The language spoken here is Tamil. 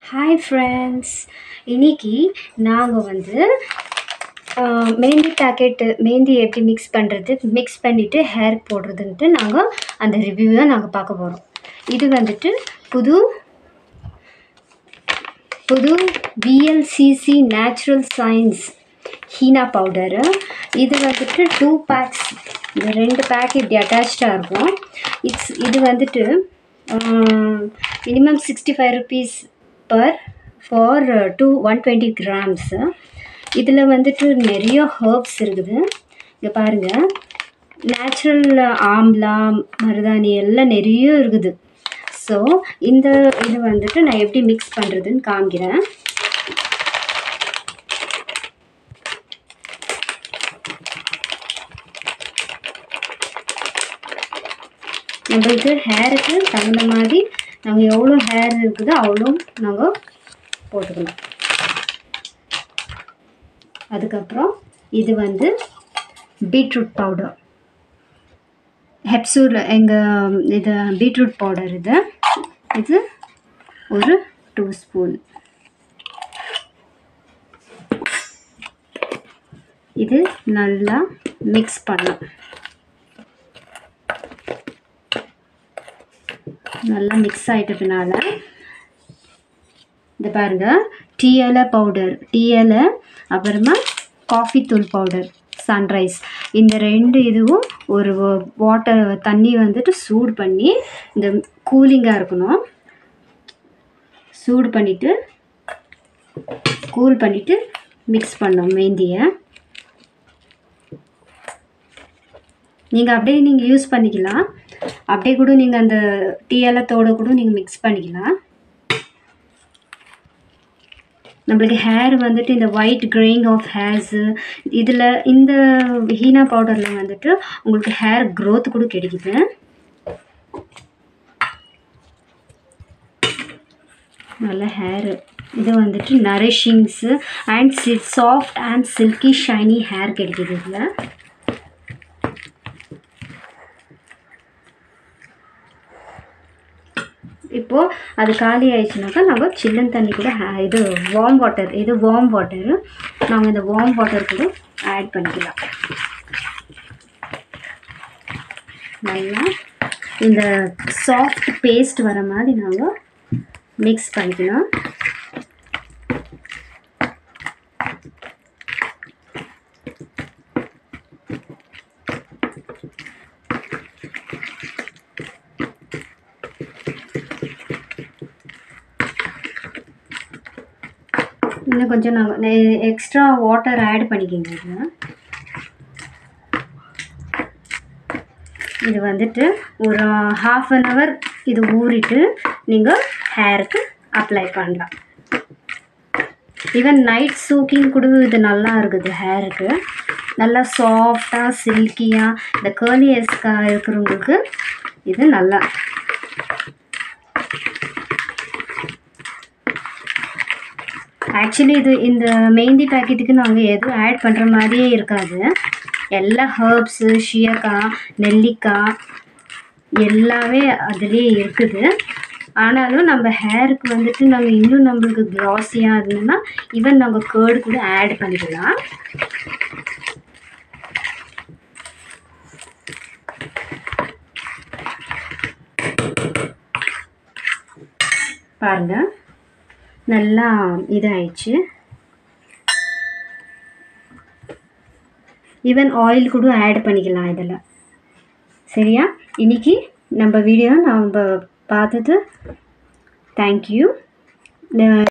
ஹாய் ஃப்ரெண்ட்ஸ் இன்னைக்கு நாங்கள் வந்து ஆஹ், மெஹந்தி பேக்கெட்டு மெஹந்தி எப்படி மிக்ஸ் பண்ணுறது மிக்ஸ் பண்ணிவிட்டு ஹேர் போடுறதுன்ட்டு நாங்கள் அந்த ரிவ்யூ தான் நாங்கள் பார்க்க போகிறோம் இது வந்துட்டு புது புது VLCC natural science henna powder இது வந்துட்டு டூ பேக்ஸ் இந்த ரெண்டு பேக் இப்படி அட்டாச்சாக இருக்கும் இட்ஸ் இது வந்துட்டு minimum sixty five rupees per for to one twenty grams இதில் வந்துட்டு நிறைய ஹர்ப்ஸ் இருக்குது இங்கே பாருங்கள் நேச்சுரல் ஆம்லா மருதாணி எல்லாம் நிறைய இருக்குது ஸோ இந்த இது வந்துட்டு நான் எப்படி மிக்ஸ் பண்ணுறதுன்னு காமிக்கிறேன் நம்மளுக்கு ஹேருக்கு தகுந்த மாதிரி நாங்கள் எவ்வளோ ஹேர் இருக்குதோ அவ்வளோ நாங்கள் போட்டுக்கலாம் அதுக்கப்புறம் இது வந்து பீட்ரூட் பவுடர் ஹெப்சூர் எங்கள் இது பீட்ரூட் பவுடர் இது இது ஒரு டூ ஸ்பூன் இது நல்லா மிக்ஸ் பண்ணலாம் நல்லா மிக்ஸ் ஆகிட்டதுனால இந்த பாருங்க டீ இலை பவுடர் டீ இலை அப்புறமா காஃபி தூள் பவுடர் சன்ரைஸ் இந்த ரெண்டு இதுவும் ஒரு வாட்டர் தண்ணி வந்துட்டு சூடு பண்ணி இந்த கூலிங்காக இருக்கணும் சூடு பண்ணிவிட்டு கூல் பண்ணிவிட்டு மிக்ஸ் பண்ணோம் மெஹந்தியை நீங்கள் அப்படியே நீங்கள் யூஸ் பண்ணிக்கலாம் அப்படியே கூட நீங்கள் அந்த டீ இலத்தோட கூட நீங்கள் மிக்ஸ் பண்ணிக்கலாம் நம்மளுக்கு ஹேர் வந்துட்டு இந்த ஒயிட் கிரேயிங் ஆஃப் ஹேர்ஸு இதில் இந்த ஹீனா பவுடரில் வந்துட்டு உங்களுக்கு ஹேர் க்ரோத் கூட கிடைக்குது நல்ல ஹேர் இது வந்துட்டு nourishings and silk soft and silky shiny hair கிடைக்குது இதில் இப்போது அது காலி ஆயிடுச்சுனாக்கா நம்ம சில்லுன்னு தண்ணி கூட ஆ- இது வார்ம் வாட்டர் இது வார்ம் வாட்டரு நாங்கள் இந்த வார்ம் வாட்டர் கூட ஆட் பண்ணிக்கலாம் நல்லா இந்த சாஃப்ட் பேஸ்ட் வர மாதிரி நாங்கள் மிக்ஸ் பண்ணிக்கலாம் இன்னும் கொஞ்சம் நாங்கள் எக்ஸ்ட்ரா வாட்டர் ஆட் பண்ணிக்கோங்க இதில் இது வந்துட்டு ஒரு ஹாஃப் அன் ஹவர் இது ஊறிட்டு நீங்கள் ஹேருக்கு அப்ளை பண்ணலாம் ஈவன் நைட் சூக்கிங் கூட இது நல்லா இருக்குது ஹேருக்கு நல்லா சாஃப்டாக சில்கியாக இந்த கேர்லி ஹேர்ஸ்க்கா இருக்கிறவங்களுக்கு இது நல்லா ஆக்சுவலி இது இந்த மெஹந்தி பேக்கெட்டுக்கு நாங்கள் எதுவும் ஆட் பண்ணுற மாதிரியே இருக்காது எல்லா ஹர்ப்ஸு ஷியக்காய் நெல்லிக்காய் எல்லாமே அதுலேயே இருக்குது ஆனாலும் நம்ம ஹேருக்கு வந்துட்டு நாங்கள் இன்னும் நம்மளுக்கு க்ளாஸியாக இருந்ததுன்னா ஈவன் நாங்கள் கேர்டு கூட ஆட் பண்ணிக்கலாம் பாருங்க நல்லா இதாயிடுச்சு ஈவன் ஆயில் கூட ஆட் பண்ணிக்கலாம் இதில் சரியா இன்னைக்கு நம்ம வீடியோ நம்ம பார்த்தது தேங்க்யூ